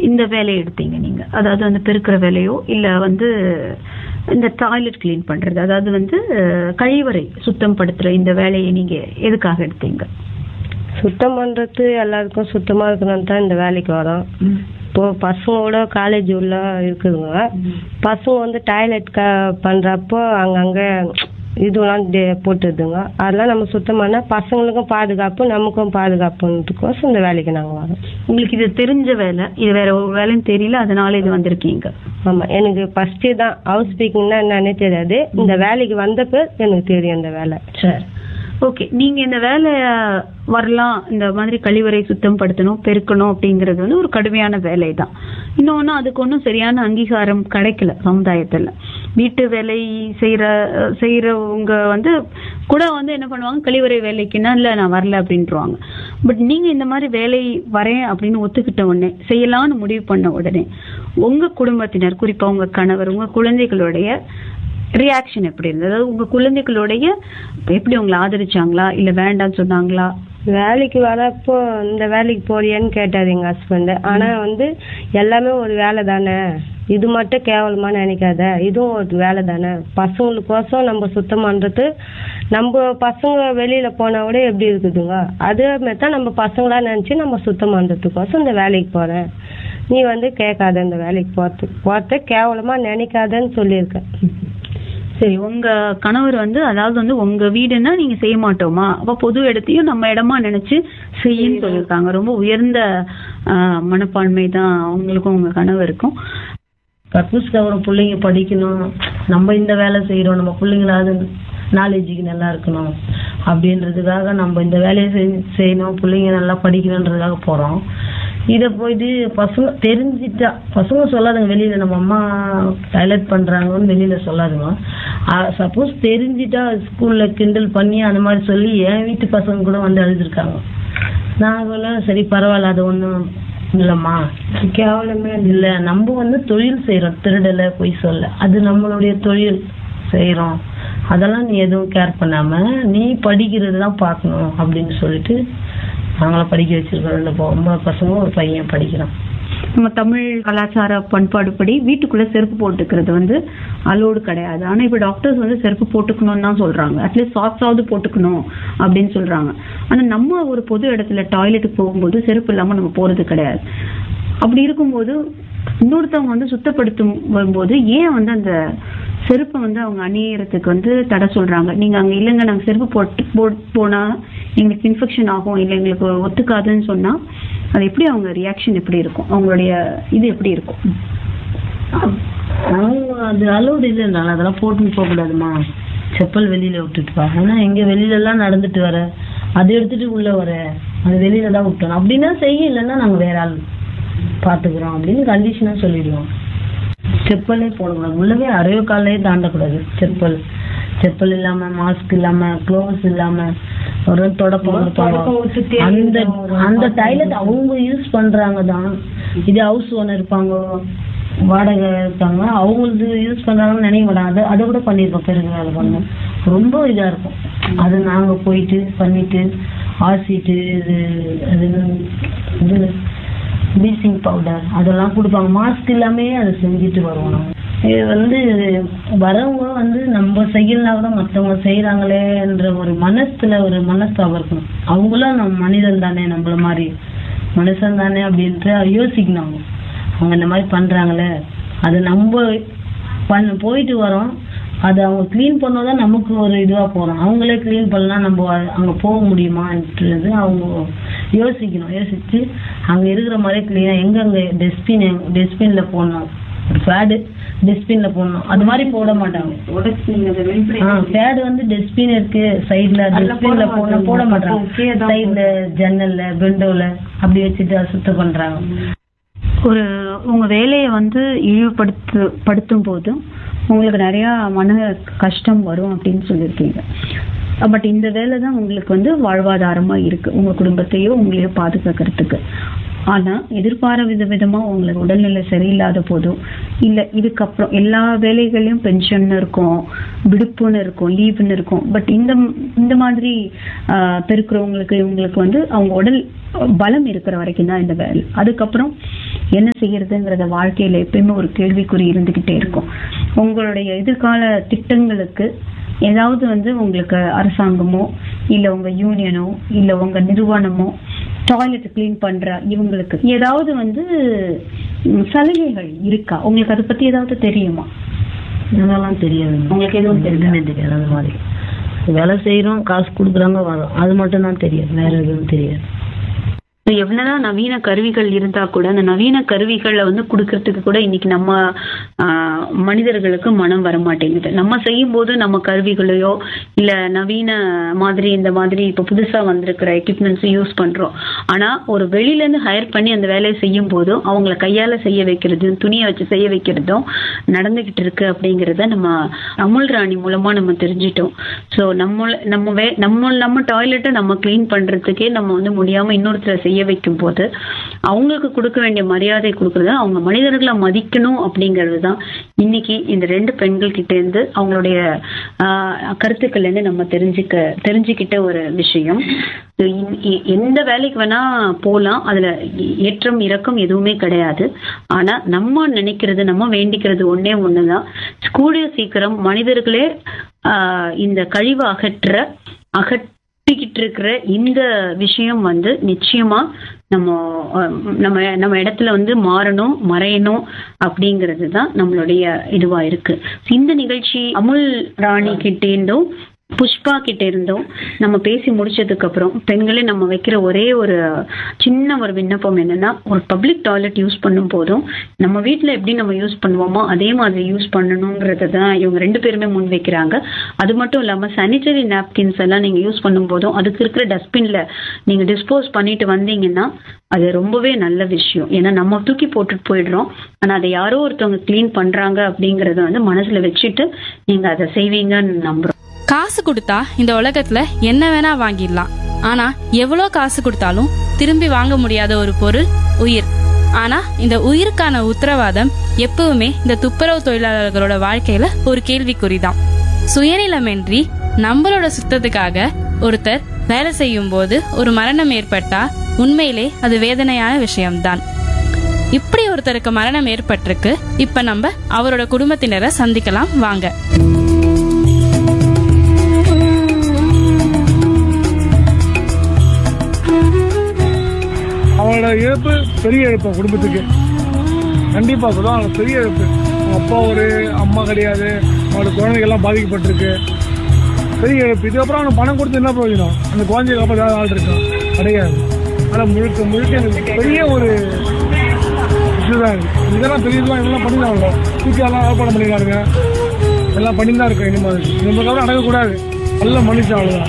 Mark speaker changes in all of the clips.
Speaker 1: இந்த வேலையை எடுத்தீங்க நீங்க அதாவது வந்து பெருக்கிற வேலையோ இல்ல வந்து இந்த டாய்லெட் க்ளீன் பண்றது அதாவது வந்து அஹ், கழிவறை சுத்தம் படுத்துற இந்த வேலையை நீங்க எதுக்காக எடுத்தீங்க
Speaker 2: சுத்தம் பண்றது எல்லாருக்கும் சுத்தமா இருக்கணும்னு தான் இந்த வேலைக்கு வரோம் இப்போ பசங்களோட காலேஜ் உள்ள இருக்குதுங்க பசங்க வந்து டாய்லெட் க பண்றப்போ அங்கங்க இதுலாம் டே- போட்டுதுங்க அதெல்லாம் நம்ம சுத்தம் பண்ணா பசங்களுக்கும் பாதுகாப்பு நமக்கும் பாதுகாப்புன்றதுக்கோசம் இந்த வேலைக்கு நாங்க வரோம்
Speaker 1: உங்களுக்கு இது தெரிஞ்ச வேலை இது வேற ஒரு வேலைன்னு தெரியல அதனால இது வந்திருக்கீங்க
Speaker 2: ஆமா எனக்கு ஃபர்ஸ்ட் தான் ஹவுஸ் ஸ்பீக்கிங்னா என்னன்னே தெரியாது இந்த வேலைக்கு வந்தப்ப எனக்கு தெரியும் இந்த வேலை
Speaker 1: சரி ஓகே நீங்க இந்த வேலை வரலாம் இந்த மாதிரி கழிவறை சுத்தம் படுத்தணும் பெருக்கணும் அப்படிங்கிறது வந்து ஒரு கடுமையான வேலை தான் இன்னொன்னு அதுக்கு ஒன்றும் சரியான அங்கீகாரம் கிடைக்கல சமுதாயத்துல வீட்டு வேலை செய்யற செய்யறவங்க வந்து கூட வந்து என்ன பண்ணுவாங்க கழிவறை வேலைக்குன்னா இல்ல நான் வரல அப்படின்ட்டுருவாங்க பட் நீங்க இந்த மாதிரி வேலை வரேன் அப்படின்னு ஒத்துக்கிட்ட உடனே செய்யலாம்னு முடிவு பண்ண உடனே உங்க குடும்பத்தினர் குறிப்பா உங்க கணவர் உங்க குழந்தைகளுடைய ரியாக்ஷன் எப்படி இருந்தது அதாவது உங்க குழந்தைகளுடைய எப்படி உங்களை ஆதரிச்சாங்களா இல்ல வேண்டாம்னு சொன்னாங்களா
Speaker 2: வேலைக்கு வரப்போ இந்த வேலைக்கு போறியான்னு கேட்டாரு எங்க ஹஸ்பண்ட் ஆனா வந்து எல்லாமே ஒரு வேலை தானே இது மட்டும் கேவலமா நினைக்காத இதுவும் ஒரு வேலை தானே பசங்களுக்கோசம் நம்ம சுத்தம் பண்றது நம்ம பசங்க வெளியில போனா கூட எப்படி இருக்குதுங்க அதே மாதிரி தான் நம்ம பசங்களா நினைச்சு நம்ம சுத்தம் பண்றதுக்கோசம் இந்த வேலைக்கு போறேன் நீ வந்து கேட்காத இந்த வேலைக்கு போறது போறத கேவலமா நினைக்காதன்னு சொல்லியிருக்கேன்
Speaker 1: சரி உங்க கணவர் வந்து அதாவது வந்து உங்க வீடுன்னா நீங்க செய்ய மாட்டோமா அப்ப பொது இடத்தையும் நம்ம இடமா நினைச்சு செய்யுன்னு சொல்லியிருக்காங்க ரொம்ப உயர்ந்த ஆஹ், மனப்பான்மை தான் அவங்களுக்கும் உங்க கணவருக்கும்
Speaker 3: கக்கூஸ் கவரம் பிள்ளைங்க படிக்கணும் நம்ம இந்த வேலை செய்யறோம் நம்ம பிள்ளைங்களாவது நாலேஜுக்கு நல்லா இருக்கணும் அப்படின்றதுக்காக நம்ம இந்த வேலையை செய்- செய்யணும் பிள்ளைங்க நல்லா படிக்கணுன்றதுக்காக போறோம் இதை போயிட்டு பசங்க தெரிஞ்சிட்டா பசங்க சொல்லாதுங்க வெளியில நம்ம அம்மா டாய்லெட் பண்றாங்கன்னு வெளியில சொல்லாதுங்க சப்போஸ் தெரிஞ்சிட்டா ஸ்கூல்ல கிண்டல் பண்ணி அந்த மாதிரி சொல்லி என் வீட்டு பசங்க கூட வந்து அழுதுருக்காங்க நான் சொல்ல சரி பரவாயில்ல அது ஒண்ணும் இல்லம்மா
Speaker 2: கேவலமே
Speaker 3: இல்ல நம்ம வந்து தொழில் செய்யறோம் திருடல பொய் சொல்ல அது நம்மளுடைய தொழில் செய்யறோம் அதெல்லாம் நீ எதுவும் கேர் பண்ணாம நீ படிக்கிறது தான் பார்க்கணும் அப்படின்னு சொல்லிட்டு நாங்கள படிக்க வச்சிருக்கோம் ரெண்டு பொம்பளை பசங்க ஒரு பையன் படிக்கிறான்
Speaker 1: நம்ம தமிழ் கலாச்சார பண்பாடுபடி வீட்டுக்குள்ள செருப்பு போட்டுக்கிறது வந்து அலோடு கிடையாது ஆனா இப்ப டாக்டர்ஸ் வந்து செருப்பு போட்டுக்கணும்னு தான் சொல்றாங்க அட்லீஸ்ட் சாக்ஸாவது போட்டுக்கணும் அப்படின்னு சொல்றாங்க ஆனா நம்ம ஒரு பொது இடத்துல டாய்லெட்டுக்கு போகும்போது செருப்பு இல்லாம நம்ம போறது கிடையாது அப்படி இருக்கும்போது இன்னொருத்தவங்க வந்து சுத்தப்படுத்தும் வரும்போது ஏன் வந்து அந்த செருப்பை வந்து அவங்க அணியறதுக்கு வந்து தடை சொல்றாங்க நீங்க அங்க இல்லைங்க நாங்க செருப்பு போட்டு போட் போனா எங்களுக்கு இன்ஃபெக்ஷன் ஆகும் இல்லை எங்களுக்கு ஒத்துக்காதுன்னு சொன்னா அது எப்படி அவங்க ரியாக்ஷன் எப்படி இருக்கும் அவங்களுடைய இது எப்படி இருக்கும்
Speaker 3: அவங்க அது அலோடு இல்லைனால அதெல்லாம் போட்டுன்னு போக கூடாதுமா செப்பல் வெளியில விட்டுட்டு வா ஏன்னா எங்க வெளியில எல்லாம் நடந்துட்டு வர அதை எடுத்துட்டு உள்ள வர அது வெளியில தான் விட்டணும் அப்படின்னா செய்ய இல்லைன்னா நாங்க வேற ஆள் பாத்துக்கிறோம் அப்படின்னு கண்டிஷனா சொல்லிடுவோம் செப்பலே போடக்கூடாது உள்ளவே அரையோ காலையே தாண்டக்கூடாது செப்பல் செப்பல் இல்லாம மாஸ்க் இல்லாம க்ளோவ்ஸ் இல்லாம ஒரு தொடப்பம் கொடுப்பாங்க அந்த அந்த டைலட் அவங்க யூஸ் பண்றாங்க தான் இது ஹவுஸ் ஓனர் இருப்பாங்க வாடகை இருப்பாங்க அவங்களுக்கு யூஸ் பண்றாங்கன்னு நினைக்க மாட்டாங்க அதை அதை கூட பண்ணிருக்கோம் பெருகு வேலை பண்ணோம் ரொம்ப இதா இருக்கும் அது நாங்க போயிட்டு பண்ணிட்டு ஆசிட்டு இது அது இது ப்ளீச்சிங் பவுடர் அதெல்லாம் கொடுப்பாங்க மாஸ்க் இல்லாமே அதை செஞ்சுட்டு வருவோம் நாங்க இது வந்து வரவங்க வந்து நம்ம செய்யலனா கூட மற்றவங்க செய்யறாங்களேன்ற ஒரு மனசுல ஒரு மனஸ்தாபம் இருக்கணும் அவங்களும் நம்ம மனிதன் தானே நம்மள மாதிரி மனுஷன் தானே அப்படின்ட்டு யோசிக்கணும் அவங்க அவங்க இந்த மாதிரி பண்றாங்களே அது நம்ம பண்ண போயிட்டு வரோம் அது அவங்க க்ளீன் பண்ணாதான் நமக்கு ஒரு இதுவா போறோம் அவங்களே க்ளீன் பண்ணலாம் நம்ம அ- அங்க போக முடியுமான்றது அவங்க யோசிக்கணும் யோசிச்சு அங்க இருக்கிற மாதிரி க்ளீனா எங்க அங்க டஸ்ட்பின் டஸ்ட்பின்ல போடணும் ஒரு பேடு டஸ்ட்பின்ல போடணும் அது மாதிரி போட மாட்டாங்க பேடு வந்து டஸ்ட்பின் இருக்கு சைடுல டஸ்ட்பின்ல போட போட மாட்டாங்க சைடுல ஜன்னல்ல விண்டோல அப்படி வச்சுட்டு அதை சுத்தம் பண்றாங்க
Speaker 1: ஒரு உங்க வேலையை வந்து இழிவுபடுத்து படுத்தும் போதும் உங்களுக்கு நிறைய மன கஷ்டம் வரும் அப்படின்னு சொல்லியிருக்கீங்க பட் இந்த வேலை தான் உங்களுக்கு வந்து வாழ்வாதாரமா இருக்கு உங்க குடும்பத்தையோ உங்களையோ பாதுகாக்கிறதுக்கு ஆனா எதிர்பாராத விதமா உங்களுக்கு உடல்நிலை சரியில்லாத போதும் இல்ல இதுக்கப்புறம் எல்லா வேலைகளையும் பென்ஷன் இருக்கும் விடுப்புன்னு இருக்கும் லீவுன்னு இருக்கும் பட் இந்த இந்த மாதிரி ஆஹ், பெருக்கிறவங்களுக்கு இவங்களுக்கு வந்து அவங்க உடல் பலம் இருக்கிற வரைக்கும் தான் இந்த வேலை அதுக்கப்புறம் என்ன செய்யறதுங்கிறத வாழ்க்கையில எப்பயுமே ஒரு கேள்விக்குறி இருந்துகிட்டே இருக்கும் உங்களுடைய எதிர்கால திட்டங்களுக்கு ஏதாவது வந்து உங்களுக்கு அரசாங்கமோ இல்ல உங்க யூனியனோ இல்ல உங்க நிறுவனமோ டாய்லெட் க்ளீன் பண்ற இவங்களுக்கு ஏதாவது வந்து ம், சலுகைகள் இருக்கா உங்களுக்கு அதை பத்தி ஏதாவது தெரியுமா
Speaker 3: அதெல்லாம் தெரியாது
Speaker 1: உங்களுக்கு எதுவும் தெரியாது
Speaker 3: எதுவுமே தெரியாது அந்த மாதிரி வேலை செய்யறோம் காசு கொடுக்குறாங்க வரோம் அது மட்டும் தான் தெரியும் வேற எதுவும் தெரியாது
Speaker 1: இப்ப எவ்வளவுதான் நவீன கருவிகள் இருந்தா கூட அந்த நவீன கருவிகளை வந்து கொடுக்கறதுக்கு கூட இன்னைக்கு நம்ம ஆஹ், மனிதர்களுக்கு மனம் வர மாட்டேங்குது நம்ம செய்யும் போது நம்ம கருவிகளையோ இல்ல நவீன மாதிரி இந்த மாதிரி இப்ப புதுசா வந்திருக்கிற எக்யூப்மெண்ட்ஸ் யூஸ் பண்றோம் ஆனா ஒரு வெளியில இருந்து ஹையர் பண்ணி அந்த வேலையை செய்யும் போதும் அவங்கள கையால செய்ய வைக்கிறதும் துணியை வச்சு செய்ய வைக்கிறதும் நடந்துகிட்டு இருக்கு அப்படிங்கறத நம்ம அமுல் ராணி மூலமா நம்ம தெரிஞ்சிட்டோம் சோ நம்ம நம்ம வே நம்ம நம்ம டாய்லெட்டை நம்ம க்ளீன் பண்றதுக்கே நம்ம வந்து முடியாம இன்னொருத்தரை செய்ய வைக்கும் போது அவங்களுக்கு கொடுக்க வேண்டிய மரியாதை கொடுக்கறது அவங்க மனிதர்களை மதிக்கணும் அப்படிங்கிறது தான் இன்னைக்கு இந்த ரெண்டு பெண்கள் கிட்ட இருந்து அவங்களுடைய ஆஹ், கருத்துக்கள்ல இருந்து நம்ம தெரிஞ்சுக்க தெரிஞ்சுக்கிட்ட ஒரு விஷயம் So, இ- இ- எந்த வேலைக்கு வேணா போலாம் அதுல ஏ- ஏற்றம் இறக்கம் எதுவுமே கிடையாது ஆனா நம்ம நினைக்கிறது நம்ம வேண்டிக்கிறது ஒண்ணே ஒண்ணுதான் கூடிய சீக்கிரம் மனிதர்களே ஆஹ், இந்த கழிவு அகற்ற அகற்றிக்கிட்டு இருக்கிற இந்த விஷயம் வந்து நிச்சயமா நம்ம அஹ், நம்ம நம்ம இடத்துல வந்து மாறணும் மறையணும் அப்படிங்கிறது தான் நம்மளுடைய இதுவா இருக்கு இந்த நிகழ்ச்சி அமுல் ராணி கிட்ட இருந்தும் புஷ்பா கிட்ட இருந்தும் நம்ம பேசி முடிச்சதுக்கு அப்புறம் பெண்களே நம்ம வைக்கிற ஒரே ஒரு சின்ன ஒரு விண்ணப்பம் என்னன்னா ஒரு பப்ளிக் டாய்லெட் யூஸ் பண்ணும் போதும் நம்ம வீட்ல எப்படி நம்ம யூஸ் பண்ணுவோமோ அதே மாதிரி யூஸ் பண்ணணுங்கிறத தான் இவங்க ரெண்டு பேருமே முன் வைக்கிறாங்க அது மட்டும் இல்லாம சானிட்டரி நாப்கின்ஸ் எல்லாம் நீங்க யூஸ் பண்ணும் போதும் அதுக்கு இருக்கிற டஸ்ட்பின்ல நீங்க டிஸ்போஸ் பண்ணிட்டு வந்தீங்கன்னா அது ரொம்பவே நல்ல விஷயம் ஏன்னா நம்ம தூக்கி போட்டுட்டு போயிடுறோம் ஆனா அதை யாரோ ஒருத்தவங்க க்ளீன் பண்றாங்க அப்படிங்கறத வந்து மனசுல வச்சுட்டு நீங்க அதை செய்வீங்கன்னு நம்புறோம்
Speaker 4: காசு கொடுத்தா இந்த உலகத்துல என்ன வேணா வாங்கிடலாம் ஆனா எவ்வளோ காசு கொடுத்தாலும் திரும்பி வாங்க முடியாத ஒரு பொருள் உயிர் ஆனா இந்த உயிருக்கான உத்தரவாதம் எப்பவுமே இந்த துப்புரவு தொழிலாளர்களோட வாழ்க்கையில ஒரு கேள்விக்குறிதான் சுயநிலமின்றி நம்மளோட சுத்தத்துக்காக ஒருத்தர் வேலை செய்யும் போது ஒரு மரணம் ஏற்பட்டா உண்மையிலே அது வேதனையான விஷயம்தான் இப்படி ஒருத்தருக்கு மரணம் ஏற்பட்டிருக்கு இப்ப நம்ம அவரோட குடும்பத்தினரை சந்திக்கலாம் வாங்க
Speaker 5: அவங்களோட இழப்பு பெரிய இழப்பு குடும்பத்துக்கு கண்டிப்பா சொல்லுவோம் அவங்க பெரிய இழப்பு அவங்க அப்பா ஒரு அம்மா கிடையாது அவங்களோட குழந்தைகள்லாம் பாதிக்கப்பட்டிருக்கு பெரிய இழப்பு இதுக்கப்புறம் அவனுக்கு பணம் கொடுத்து என்ன பிரயோஜனம் அந்த குழந்தைக்கு அப்பா ஏதாவது ஆள் இருக்கான் கிடையாது ஆனால் முழுக்க முழுக்க எனக்கு பெரிய ஒரு இதுதான் இருக்கு இதெல்லாம் பெரிய இதெல்லாம் இதெல்லாம் பண்ணிடலாம்ல தூக்கியெல்லாம் ஏற்பாடு பண்ணிடுறாங்க எல்லாம் பண்ணி தான் இருக்கோம் இனிமேல் இனிமேல் அப்புறம் அடங்கக்கூடாது நல்ல மனுஷன் அவ்வளோதான்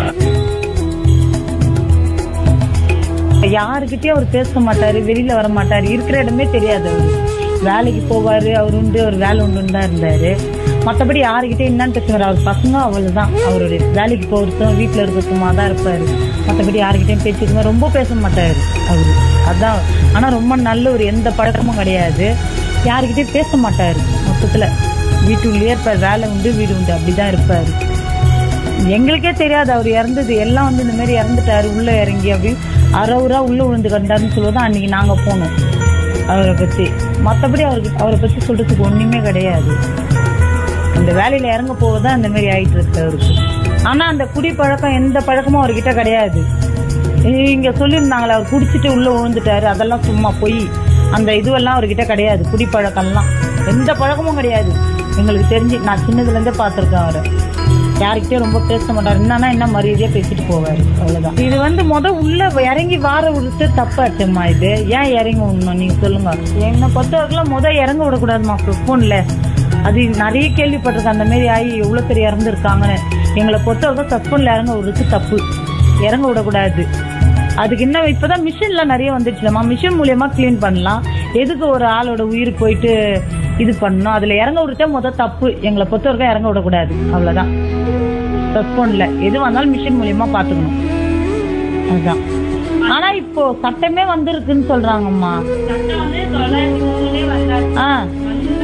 Speaker 6: யாருக்கிட்டயும் அவர் பேச மாட்டாரு வெளியில வர மாட்டாரு இருக்கிற இடமே தெரியாது அவரு வேலைக்கு போவாரு அவர் உண்டு அவர் வேலை உண்டுன்னு தான் இருந்தாரு மற்றபடி யாருக்கிட்டயும் என்னன்னு பேசுவார் அவர் பசங்க அவ்வளவுதான் அவருடைய வேலைக்கு போகிறதும் வீட்டில் இருக்கிறதுமா தான் இருப்பாரு மற்றபடி யாருக்கிட்டையும் பேச்சுக்குமா ரொம்ப பேச மாட்டாரு அவரு அதான் ஆனா ரொம்ப நல்ல ஒரு எந்த பழக்கமும் கிடையாது யாருக்கிட்டையும் பேச மாட்டாரு மொத்தத்துல வீட்டுக்குள்ளேயே இருப்பார் வேலை உண்டு வீடு உண்டு அப்படிதான் இருப்பாரு எங்களுக்கே தெரியாது அவர் இறந்தது எல்லாம் வந்து இந்த மாதிரி இறந்துட்டாரு உள்ள இறங்கி அப்படின்னு அறவுரா உள்ள விழுந்து கண்டாருன்னு சொல்லுவது அன்னைக்கு நாங்க போனோம் அவரை பத்தி மத்தபடி அவருக்கு அவரை பத்தி சொல்றதுக்கு ஒண்ணுமே கிடையாது இந்த வேலையில இறங்க போவதான் இந்த மாதிரி ஆயிட்டு இருக்கு அவருக்கு ஆனா அந்த குடி பழக்கம் எந்த பழக்கமும் அவர்கிட்ட கிடையாது இங்க சொல்லியிருந்தாங்களே அவர் குடிச்சிட்டு உள்ள விழுந்துட்டாரு அதெல்லாம் சும்மா பொய் அந்த இதுவெல்லாம் அவர்கிட்ட கிடையாது குடிப்பழக்கம்லாம் எந்த பழக்கமும் கிடையாது எங்களுக்கு தெரிஞ்சு நான் சின்னதுல இருந்தே பார்த்திருக்கேன் அவரை யாருக்கிட்டயும் ரொம்ப பேச மாட்டாரு என்னன்னா என்ன மரியாதையா பேசிட்டு போவாரு அவ்வளவுதான் இது வந்து முத உள்ள இறங்கி வார விடுறது தப்பாச்சும்மா இது ஏன் இறங்கி விடணும் நீங்க சொல்லுங்க என்னை பொறுத்தவரைக்கும் முத இறங்க விடக்கூடாதுமா போன்ல அது நிறைய கேள்விப்பட்டிருக்கேன் அந்த மாதிரி ஆகி எவ்வளவு பேர் இறந்துருக்காங்கன்னு எங்களை பொறுத்தவரைக்கும் சஸ்பெண்ட்ல இறங்க விடுறது தப்பு இறங்க விடக்கூடாது அதுக்கு இன்னும் இப்பதான் மிஷின்ல நிறைய வந்துடுச்சுலம்மா மிஷின் மூலியமா க்ளீன் பண்ணலாம் எதுக்கு ஒரு ஆளோட உயிர் போயிட்டு இது பண்ணணும் அதுல இறங்க விட்டுட்டா முத தப்பு எங்களை பொறுத்தவரைக்கும் இறங்க விடக்கூடாது அவ்வளவுதான் சஸ்பெண்ட்ல எது வந்தாலும் மிஷின் மூலியமா பாத்துக்கணும் அதுதான் ஆனா இப்போ சட்டமே வந்திருக்குன்னு சொல்றாங்கம்மா ஆ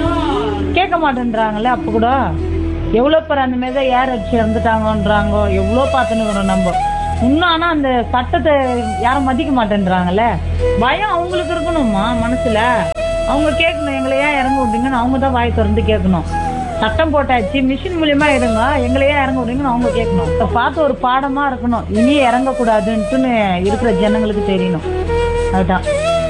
Speaker 6: மாட்டேன்றாங்கல்ல அப்ப கூட எவ்வளவு பேர் அந்த மாதிரி தான் ஏர் அடிச்சு இறந்துட்டாங்கன்றாங்க எவ்வளவு பார்த்துன்னு நம்ம இன்னும் ஆனா அந்த சட்டத்தை யாரும் மதிக்க மாட்டேன்றாங்கல்ல பயம் அவங்களுக்கு இருக்கணுமா மனசுல அவங்க கேட்கணும் எங்களை ஏன் இறங்க விட்டீங்கன்னு அவங்க தான் வாய் திறந்து கேட்கணும் சட்டம் போட்டாச்சு மிஷின் மூலியமா எடுங்க எங்களை ஏன் இறங்க விடுங்கன்னு அவங்க கேட்கணும் இதை பார்த்து ஒரு பாடமா இருக்கணும் இனி இறங்கக்கூடாதுன்ட்டுன்னு இருக்கிற ஜனங்களுக்கு தெரியணும் அதுதான்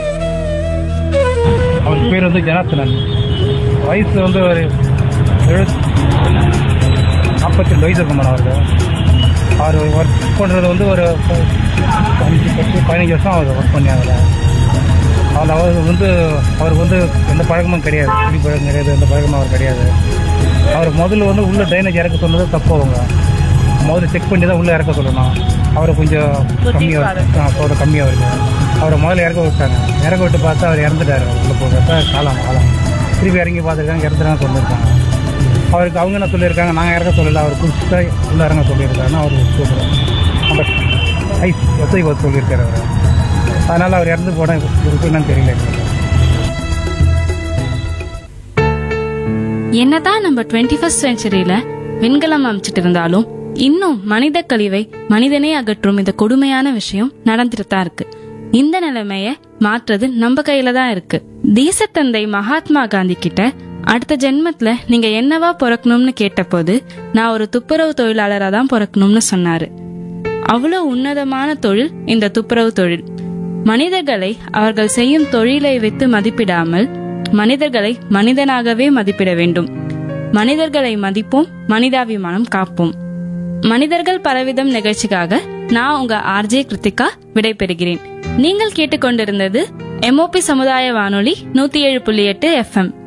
Speaker 7: அவர் பேர் வந்து ஜனார்த்தனன் வயசு வந்து ஒரு எழுபத் நாற்பத்தி ரெண்டு வயசு இருக்கும் மேடம் அவருக்கு அவர் ஒர்க் பண்ணுறது வந்து ஒரு அஞ்சு பத்து பதினஞ்சு வருஷம் அவர் ஒர்க் பண்ணி அதில் அதில் அவர் வந்து அவருக்கு வந்து எந்த பழக்கமும் கிடையாது குடி பழக்கம் கிடையாது எந்த பழக்கமும் அவர் கிடையாது அவர் முதல்ல வந்து உள்ள ட்ரைனேஜ் இறக்க சொன்னது தப்பு அவங்க முதல்ல செக் பண்ணி தான் உள்ளே இறக்க சொல்லணும் அவரை கொஞ்சம் கம்மியாக போட கம்மியாக இருக்கு அவரை முதல்ல இறக்க விட்டாங்க இறக்க விட்டு பார்த்தா அவர் இறந்துட்டாரு உள்ள போகிறப்ப காலம் காலம் திருப்பி இறங்கி பார்த்துருக்காங்க இறந்துட்டாங்க சொல்லியிருக்காங்க அவருக்கு அவங்க என்ன சொல்லியிருக்காங்க நாங்கள் இறக்க சொல்லல அவர் குடிச்சுட்டா உள்ள இறங்க சொல்லியிருக்காருன்னு அவர் கூப்பிடுறோம் அந்த ஐஸ் ஒத்தை சொல்லியிருக்காரு அவர் அதனால் அவர் இறந்து போன இருக்கு என்னன்னு தெரியல எங்களுக்கு.
Speaker 4: என்னதான் நம்ம டுவெண்ட்டி ஃபர்ஸ்ட் செஞ்சுரியில விண்கலம் அமைச்சிட்டு இருந்தாலும் இன்னும் மனித கழிவை மனிதனே அகற்றும் இந்த கொடுமையான விஷயம் நடந்துட்டு தான் இருக்கு இந்த நிலைமைய மாற்றுறது நம்ம கையில தான் இருக்கு தேசத்தந்தை மகாத்மா காந்தி கிட்ட அடுத்த ஜென்மத்துல நீங்க என்னவா பிறக்கணும்னு கேட்டபோது நான் ஒரு துப்புரவு தொழிலாளரா தான் பிறக்கணும்னு சொன்னாரு அவ்வளவு உன்னதமான தொழில் இந்த துப்புரவு தொழில் மனிதர்களை அவர்கள் செய்யும் தொழிலை வைத்து மதிப்பிடாமல் மனிதர்களை மனிதனாகவே மதிப்பிட வேண்டும் மனிதர்களை மதிப்போம் மனிதாபிமானம் காப்போம் மனிதர்கள் பலவிதம் நிகழ்ச்சிக்காக நான் உங்க ஆர்ஜே கிருத்திகா விடைபெறுகிறேன் நீங்கள் கேட்டுக்கொண்டிருந்தது எம்ஓபி சமுதாய வானொலி நூத்தி ஏழு புள்ளி எட்டு எஃப்எம்